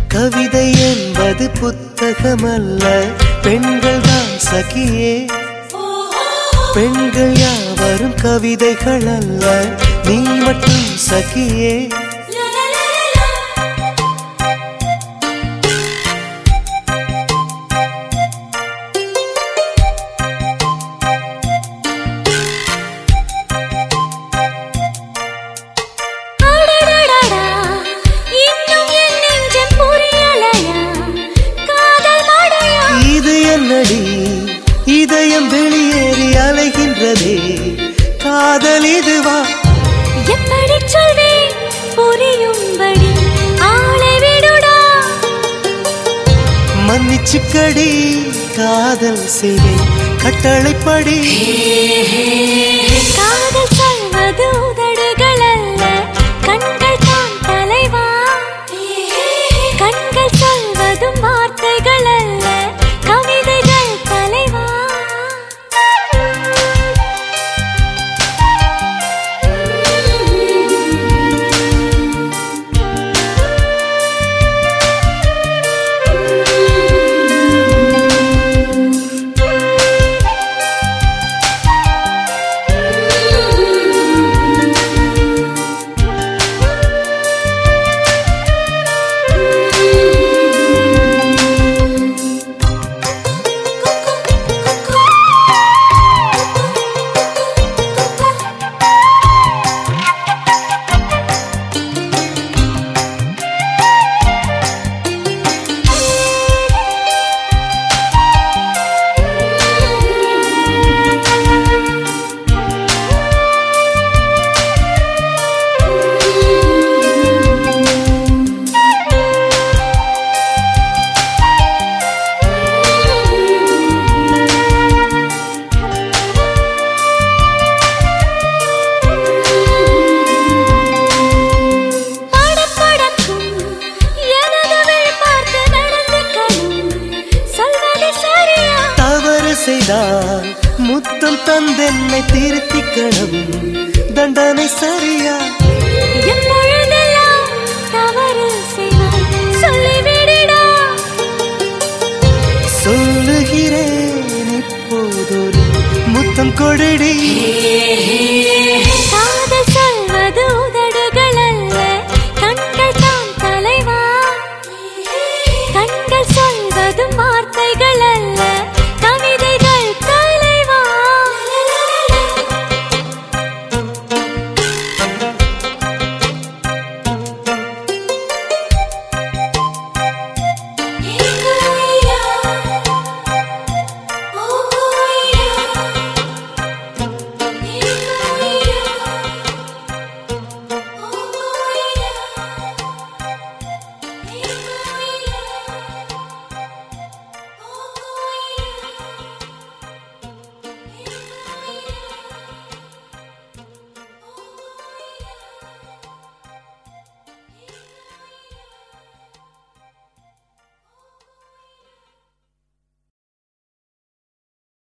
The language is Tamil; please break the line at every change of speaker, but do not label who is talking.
கவிதை என்பது புத்தகமல்ல பெண்கள் தான் சகியே பெண்கள் யாவரும் கவிதைகள் அல்ல நீ மட்டும் சகியே
அடடடடா, இன்னும் என் நெஞ்சம் புரியலையா? காதல் மழையா?
இது என்னடி இதயம் வெளியேறி அலைகின்றதே காதல் இதுவா
எப்படிச் சொல்வேன் புரியும்படி ஆளை விடுடா.
மன்னிச்சுக்கடி காதல் செய்வேன் கட்டளைப்படி
காதல் சொல்வது உதடுகள் அல்ல, கண்கள் தான் தலைவா. கண்கள் சொல்வதும் வார்த்தைகள் அல்ல, கவிதைகள் தலைவா படபடக்கும் எனது விழி பார்த்து நடந்துக்கணும். சொல்வது சரியா?
தவறு செய்தால் முத்தம் தந்தென்னை திருத்திக்கணும் தண்டனை சரியா
எப்பொழுதெல்லாம் தவறு செய்வாய் சொல்லிவிடுடா.
சொல்லுகிறேன் இப்போதொரு முத்தம் கொடடி